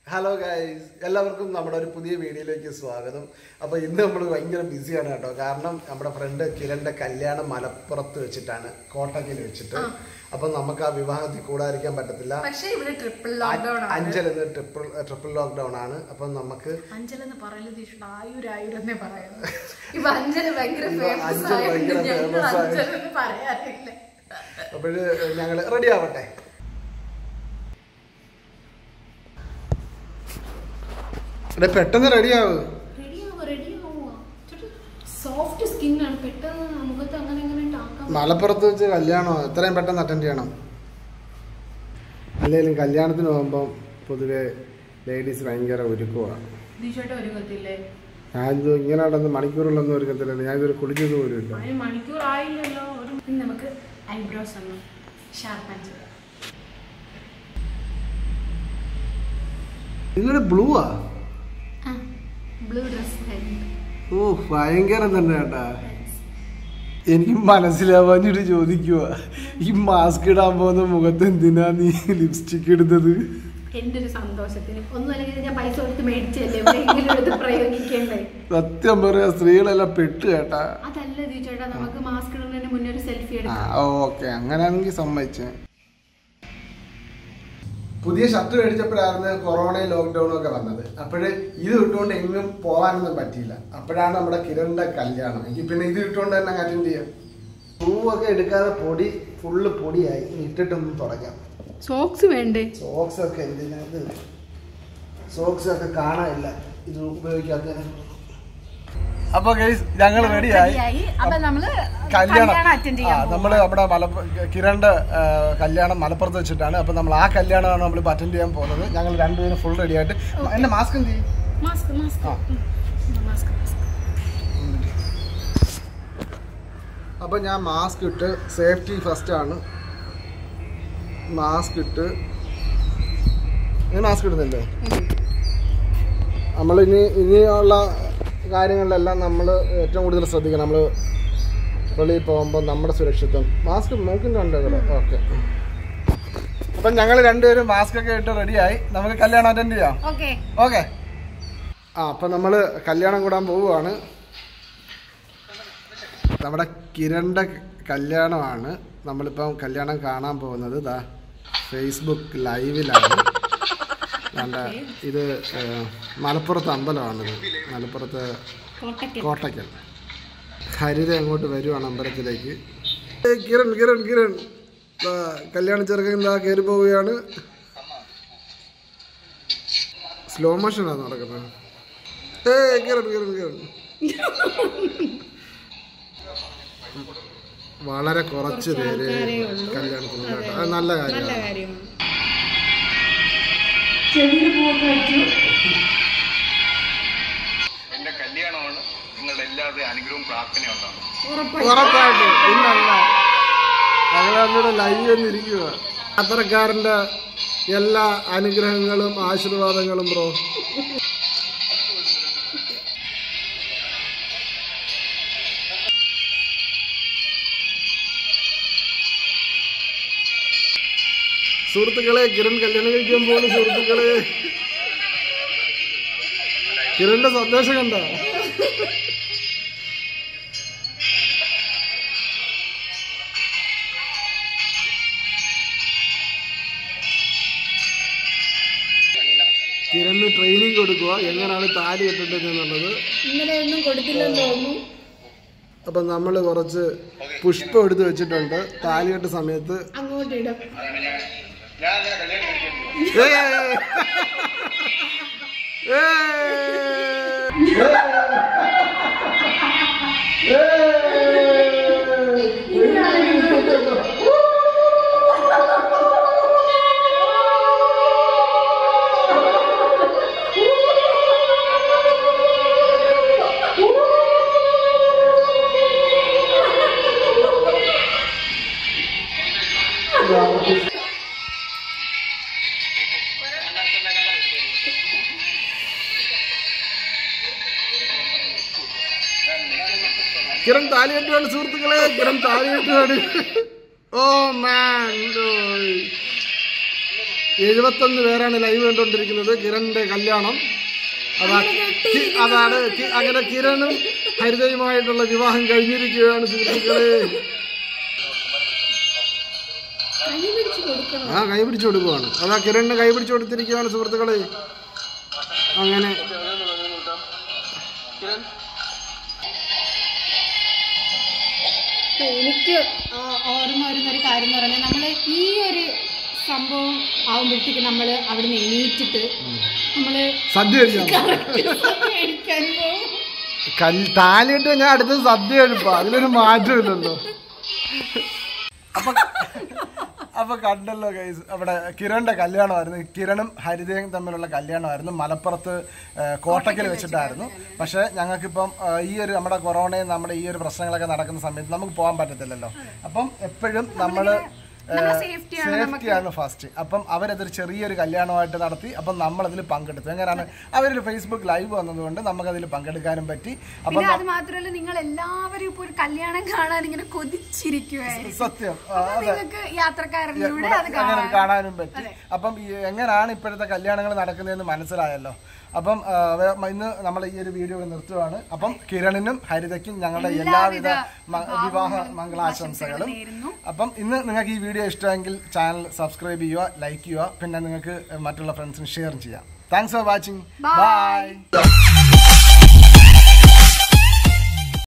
Hello guys എല്ലാവർക്കും നമ്മുടെ ഒരു പുതിയ വീഡിയോയിലേക്ക് സ്വാഗതം അപ്പോൾ ഇന്ന് നമ്മൾ ഭയങ്കര ബിസിയാണ് കേട്ടോ കാരണം നമ്മുടെ ഫ്രണ്ട് കിരണിന്റെ കല്യാണം മലപ്പുറത്ത് വെച്ചിട്ടാണ് കോട്ടക്കൽ വെച്ചിട്ട് അപ്പം നമുക്ക് ആ വിവാഹത്തിൽ കൂടാതിരിക്കാൻ പറ്റത്തില്ല പക്ഷേ ഇവിടെ ട്രിപ്പിൾ ലോക്ക്ഡൌൺ ആണ് അഞ്ചൽ എന്ന് ട്രിപ്പിൾ ട്രിപ്പിൾ ലോക്ക്ഡൗൺ ആണ് അപ്പം നമുക്ക് അഞ്ചൽ എന്ന് പറയുന്നത് ഇഷ്ടം ആയുരായുരെന്നേ പറയുന്നു ഇപ്പൊ അഞ്ചൽ ഭയങ്കര ഇപ്പൊ ഫേമസ് അഞ്ചൽ ആയതുകൊണ്ട് ഭയങ്കര ഞങ്ങൾ famous ആയി. അഞ്ചൽ എന്ന് പറയാറില്ല അപ്പോഴ് ഞങ്ങൾ റെഡി ആവട്ടെ എടേ പെട്ടെന്ന് റെഡി ആവ് റെഡിയാവോ റെഡിയാവോ സോഫ്റ്റ് സ്കിൻ ആണ് പെട്ടെന്ന് മുഖത്ത് അങ്ങനെ അങ്ങനെ ടാക്കാൻ മലപ്പുറത്ത് വെച്ച് കല്യാണം എത്രയും പെട്ടെന്ന് അറ്റൻഡ് ചെയ്യണം അല്ലെങ്കിലും കല്യാണത്തിന് പോകുമ്പോൾ പൊതുവെ ലേഡീസ് ഭയങ്കര ഒരുക്കമാണ് ദീക്ഷോട്ട് ഒരുക്കത്തില്ലേ ഞാനിത് ഇങ്ങനെ നടന്ന് മണിക്കൂറുകളൊന്നും ഒരുക്കത്തില്ല ഞാനിതൊരു കുളിച്ചത് പോലും ഇല്ല അതിന് മണിക്കൂർ ആയില്ലല്ലോ ഒരു ഇനി നമുക്ക് ഐബ്രോസ് ഒന്ന് ഷാർപ്പൻ ചെയ്യാം നിങ്ങളുടെ ബ്ലൂ ആ ബ്ലൂ ഡ്രസ് ഓ ഭയങ്കരം തന്നെ കേട്ടാ എനിക്ക് മനസ്സിലാവാഞ്ഞിട്ട് ചോദിക്കുക ഈ മാസ്ക് ഇടാൻ പോകുന്ന മുഖത്ത് എന്തിനാ നീ ലിപ്സ്റ്റിക് ഇടുന്നത് എന്റെ ഒരു സന്തോഷത്തിന് ഒന്നും അല്ലെങ്കിൽ ഞാൻ പൈസ കൊടുത്ത് മേടിച്ചല്ലേ എവിടെയെങ്കിലും എടുത്ത് പ്രയോഗിക്കണ്ടേ സത്യം പറയാ സ്ത്രീകളെല്ലാം പെട്ട് കേട്ടാ അതല്ല ദീചേട്ടാ നമുക്ക് മാസ്ക് ഇടുന്നതിന് മുന്നേ ഒരു സെൽഫി ആ എടുക്കാം ഓക്കെ അങ്ങനെയാണെങ്കിൽ സമ്മതിച്ചേ പുതിയ ഷർട്ട് മേടിച്ചപ്പോഴായിരുന്നു കൊറോണയും ലോക്ക്ഡൌണും ഒക്കെ വന്നത് അപ്പോഴ് ഇത് ഇട്ടുകൊണ്ട് എങ്ങും പോകാനൊന്നും പറ്റിയില്ല അപ്പോഴാണ് നമ്മുടെ കിരണിന്റെ കല്യാണം എനിക്ക് പിന്നെ ഇത് ഇട്ടുകൊണ്ട് തന്നെ അറ്റൻഡ് ചെയ്യാം പൂവൊക്കെ എടുക്കാതെ പൊടി ഫുള്ള് പൊടിയായി ഇനി ഇട്ടിട്ടൊന്നും തുടങ്ങാം സോക്സ് വേണ്ടേ സോക്സ് ഒക്കെ എന്തിനത് സോക്സ് ഒക്കെ കാണാനില്ല ഇത് ഉപയോഗിക്കാത്തതിന് അപ്പൊ ഞങ്ങൾ റെഡിയായി അപ്പൊ നമ്മള് കല്യാണം അറ്റൻഡ് ആ ചെയ്യാൻ നമ്മള് അവിടെ മല കിരണിന്റെ ആ, കല്യാണം മലപ്പുറത്ത് വെച്ചിട്ടാണ് അപ്പൊ നമ്മൾ ആ കല്യാണമാണ് നമ്മൾ അറ്റൻഡ് ചെയ്യാൻ പോകുന്നത് ഞങ്ങൾ രണ്ടുപേരും ഫുൾ റെഡി ആയിട്ട് എന്റെ മാസ്ക് എന്ത് ചെയ്യും മാസ്ക് മാസ്ക് ആ. മാസ്ക് അപ്പൊ ഞാൻ മാസ്ക് ഇട്ട് സേഫ്റ്റി ഫസ്റ്റ് ആണ് മാസ്ക് ഇട്ട് നീ മാസ്ക് ഇടുന്നില്ലേ നമ്മൾ ഇനി ഇനിയുള്ള കാര്യങ്ങളിലെല്ലാം നമ്മൾ ഏറ്റവും കൂടുതൽ ശ്രദ്ധിക്കണം നമ്മൾ വെളിയിൽ പോകുമ്പോൾ നമ്മുടെ സുരക്ഷിതം മാസ്ക് മൂക്കിൻ്റെ ഉണ്ട് ഇവിടെ ഓക്കെ അപ്പം ഞങ്ങൾ രണ്ടുപേരും മാസ്ക് ഒക്കെ ഇട്ട് റെഡിയായി നമുക്ക് കല്യാണം അറ്റൻഡ് ചെയ്യാം ഓക്കെ ഓക്കെ ആ അപ്പം നമ്മൾ കല്യാണം കൂടാൻ പോവുകയാണ് നമ്മുടെ കിരണിൻ്റെ കല്യാണമാണ് നമ്മളിപ്പം കല്യാണം കാണാൻ പോകുന്നത് ഇതാ ഫേസ്ബുക്ക് ലൈവിലാണ് വേണ്ട ഇത് ഏഹ്, മലപ്പുറത്ത് അമ്പലമാണിത് മലപ്പുറത്ത് കോട്ടക്കൽ കോട്ടയ്ക്കൽ ഹരിത അങ്ങോട്ട് വരുവാണ് അമ്പലത്തിലേക്ക് ഏയ് കിരൺ കിരൺ കിരൺ ദാ കല്യാണ ചെറുക്കൻ എന്താ കയറി പോവുകയാണ് സ്ലോ മോഷനാണ് നടക്കുന്നത് ഏ കിരൺ കിരൺ കിരൺ വളരെ കുറച്ച് പേര് കല്യാണത്തിന് കേട്ടോ അത് നല്ല കാര്യമാണ് കാര്യമാണ് എന്റെ കല്യാണമാണ് നിങ്ങളുടെ എല്ലാവരുടെയും അനുഗ്രഹവും പ്രാർത്ഥനയും ഉണ്ടാകും ഉറപ്പായിട്ടും പിന്നല്ല ഞങ്ങളവിടെ ലൈവ് എന്നിരിക്കുക യാത്രക്കാരന്റെ എല്ലാ അനുഗ്രഹങ്ങളും ആശീർവാദങ്ങളും ബ്രോ സുഹൃത്തുക്കളെ കിരൺ കല്യാണം കഴിക്കാൻ പോകുന്ന സുഹൃത്തുക്കളെ കിരണിന്റെ സന്ദേശം കണ്ട കിരണിന് ട്രെയിനിങ് കൊടുക്കുക എങ്ങനെയാണ് താലി കെട്ടേണ്ടത് എന്നുള്ളത് ഇന്നലെ ഒന്നും കൊടുത്തില്ലെന്ന് തോന്നുന്നു അപ്പം നമ്മൾ കുറച്ച് പുഷ്പം എടുത്ത് വെച്ചിട്ടുണ്ട് താലികെട്ട് സമയത്ത് അങ്ങോട്ട് ഇടും ഞാൻ അങ്ങനെ കല്യാണം കഴിക്കുന്നു ഏയ്! കിരൺ താലികെട്ടുവാണ് സുഹൃത്തുക്കളെ കിരൺ താലികെട്ടുവാണ് ഓ മാൻ എഴുപത്തൊന്ന് പേരാണ് ലൈവ് കണ്ടുകൊണ്ടിരിക്കുന്നത് കിരണിന്റെ കല്യാണം അതാ കി- അതാണ് കി- അങ്ങനെ കിരണും ഹരിതയുമായിട്ടുള്ള വിവാഹം കഴിഞ്ഞിരിക്കുകയാണ് സുഹൃത്തുക്കളെ കൈ പിടിച്ച് കൊടുക്കണം ആ കൈ പിടിച്ചു കൊടുക്കുവാണ് അതാ കിരണിന് കൈ പിടിച്ചു കൊടുത്തിരിക്കുകയാണ് സുഹൃത്തുക്കളെ അങ്ങനെ അപ്പൊ എനിക്ക് ആ ഓർമ്മ വരുന്ന ഒരു കാര്യം എന്ന് പറഞ്ഞാൽ നമ്മൾ ഈ ഒരു സംഭവം ആവുമ്പോഴത്തേക്ക് നമ്മൾ അവിടുന്ന് എണീറ്റിട്ട് നമ്മള് സദ്യ കഴിക്കാം കഴിക്കാൻ പോകും കൽ താലിയിട്ട് ഞാൻ അടുത്തത് സദ്യ കഴിപ്പാ അതിലൊരു മാറ്റമില്ലല്ലോ അപ്പൊ അപ്പൊ കണ്ടല്ലോ ഗൈസ് അവിടെ കിരണിന്റെ കല്യാണമായിരുന്നു കിരണും ഹരിതയും തമ്മിലുള്ള കല്യാണമായിരുന്നു മലപ്പുറത്ത് ഏ, കോട്ടക്കൽ വെച്ചിട്ടായിരുന്നു പക്ഷെ ഞങ്ങൾക്കിപ്പം ഏ, ഈ ഒരു നമ്മുടെ കൊറോണയും നമ്മുടെ ഈ ഒരു പ്രശ്നങ്ങളൊക്കെ നടക്കുന്ന സമയത്ത് നമുക്ക് പോകാൻ പറ്റത്തില്ലല്ലോ അപ്പം എപ്പോഴും നമ്മള് സേഫ്റ്റിയാണ് ഫസ്റ്റ് അപ്പം അവരതൊരു ചെറിയൊരു കല്യാണമായിട്ട് നടത്തി അപ്പം നമ്മൾ അതിൽ പങ്കെടുത്തു എങ്ങനെയാണ് അവരൊരു ഫേസ്ബുക്ക് ലൈവ് വന്നതുകൊണ്ട് നമുക്ക് അതിൽ പങ്കെടുക്കാനും പറ്റി അപ്പം പിന്നെ അത് മാത്രമല്ല നിങ്ങൾ എല്ലാവരും ഇപ്പൊ ഒരു കല്യാണം കാണാൻ ഇങ്ങനെ കൊതിച്ചിരിക്കുവായിരുന്നു സത്യം ആ, അപ്പൊ നിങ്ങൾക്ക് യാത്രക്കാരനിലൂടെ അത് അങ്ങനെ കാണാം കാണാനും പറ്റി അപ്പം ഈ എങ്ങനെയാണ് ഇപ്പോഴത്തെ കല്യാണങ്ങൾ നടക്കുന്നതെന്ന് മനസ്സിലായല്ലോ അപ്പം ആ, വേ- മ- ഇന്ന് നമ്മൾ ഈ ഒരു വീഡിയോ ഇവിടെ നിർത്തുവാണ് അപ്പം കിരണിനും ഹരിതയ്ക്കും ഞങ്ങളുടെ എല്ലാവിധ മ- വിവാഹ മംഗളാശംസകളും നേരുന്നു. അപ്പം ഇന്ന് നിങ്ങൾക്ക് ഈ വീഡിയോ ഇഷ്ടമെങ്കിൽ ചാനൽ സബ്സ്ക്രൈബ് ചെയ്യുക ലൈക്ക് ചെയ്യുക പിന്നെ നിങ്ങൾക്ക് മറ്റുള്ള ഫ്രണ്ട്സിന് ഷെയർ ചെയ്യാം thanks for watching Bye. By